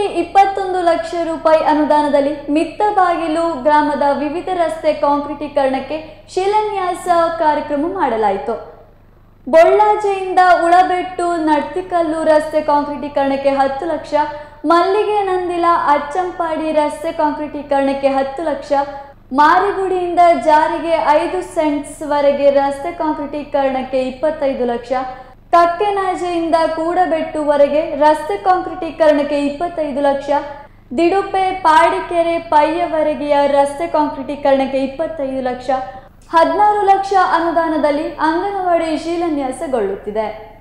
ಇಪ್ಪತ್ತೊಂದು ಲಕ್ಷ ರೂಪಾಯಿ ಅನುದಾನದಲ್ಲಿ ಮಿತ್ತಬಾಗಿಲು ಗ್ರಾಮದ ವಿವಿಧ ರಸ್ತೆ ಕಾಂಕ್ರೀಟೀಕರಣಕ್ಕೆ ಶಿಲಾನ್ಯಾಸ ಕಾರ್ಯಕ್ರಮ ಮಾಡಲಾಯಿತು ಬೊಳ್ಳಾಜೆಯಿಂದ ಉಳಬೆಟ್ಟು ನಡ್ತಿಕಲ್ಲು ರಸ್ತೆ ಕಾಂಕ್ರೀಟೀಕರಣಕ್ಕೆ ಹತ್ತು ಲಕ್ಷ ಮಲ್ಲಿಗೆ ನಂದಿಲ ಅಚ್ಚಂಪಾಡಿ ರಸ್ತೆ ಕಾಂಕ್ರೀಟೀಕರಣಕ್ಕೆ ಹತ್ತು ಲಕ್ಷ ಮಾರಿಗುಡಿಯಿಂದ ಜಾರಿಗೆ ಐದು ಸೆಂಟ್ಸ್ ವರೆಗೆ ರಸ್ತೆ ಕಾಂಕ್ರೀಟೀಕರಣಕ್ಕೆ ಇಪ್ಪತ್ತೈದು ಲಕ್ಷ ಕಕ್ಕೆನಾಜೆಯಿಂದ ಕೂಡಬೆಟ್ಟುವರೆಗೆ ರಸ್ತೆ ಕಾಂಕ್ರೀಟೀಕರಣಕ್ಕೆ ಇಪ್ಪತ್ತೈದು ಲಕ್ಷ ದಿಡುಪೆ ಪಾಡಿಕೆರೆ ಪಯ್ಯವರೆಗೆಯ ರಸ್ತೆ ಕಾಂಕ್ರೀಟೀಕರಣಕ್ಕೆ ಇಪ್ಪತ್ತೈದು ಲಕ್ಷ ಹದಿನಾರು ಲಕ್ಷ ಅನುದಾನದಲ್ಲಿ ಅಂಗನವಾಡಿ ಶಿಲಾನ್ಯಾಸಗೊಳ್ಳುತ್ತಿದೆ